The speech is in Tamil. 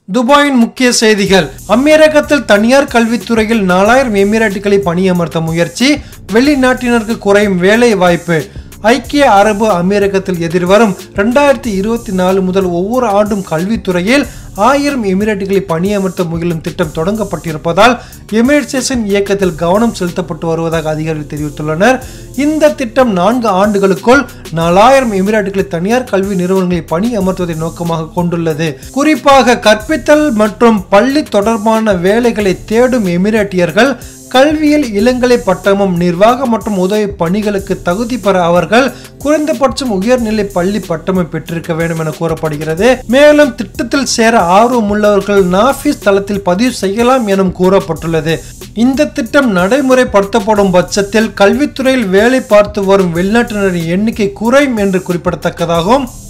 துபாயின் முக்கிய செய்திகள் அமீரகத்தில் தனியார் கல்வித்துறையில் நாலாயிரம் எமிரேட்டுகளை பணியமர்த்த முயற்சி வெளிநாட்டினருக்கு குறையும் வேலை வாய்ப்பு ஐக்கிய அரபு அமீரகத்தில் எதிர்வரும் ரெண்டாயிரத்தி இருபத்தி நாலு முதல் ஒவ்வொரு ஆண்டும் கல்வித்துறையில் ஆயிரம் எமிரேட்டுகளை பணியமர்த்த முயலும் திட்டம் தொடங்கப்பட்டிருப்பதால் எமிரேட்ஸின் இயக்கத்தில் கவனம் செலுத்தப்பட்டு வருவதாக அதிகாரிகள் தெரிவித்துள்ளனர் இந்த திட்டம் நான்கு ஆண்டுகளுக்குள் நாலாயிரம் எமிரேட்டுகளை தனியார் கல்வி நிறுவனங்களை பணி அமர்த்துவதை நோக்கமாக கொண்டுள்ளது குறிப்பாக கற்பித்தல் மற்றும் பள்ளி தொடர்பான வேலைகளை தேடும் எமிரேட்டியர்கள் கல்வியில் இளங்கலை பட்டமும் நிர்வாக மற்றும் உதவி பணிகளுக்கு தகுதி பெற அவர்கள் குறைந்தபட்சம் உயர்நிலை பள்ளி பட்டமும் பெற்றிருக்க வேண்டும் என கூறப்படுகிறது மேலும் திட்டத்தில் சேர ஆர்வம் உள்ளவர்கள் நாஃபிஸ் தளத்தில் பதிவு செய்யலாம் எனும் கூறப்பட்டுள்ளது இந்த திட்டம் நடைமுறைப்படுத்தப்படும் பட்சத்தில் கல்வித்துறையில் வேலை பார்த்து வரும் வெளிநாட்டினரின் எண்ணிக்கை குறையும் என்று குறிப்பிடத்தக்கதாகும்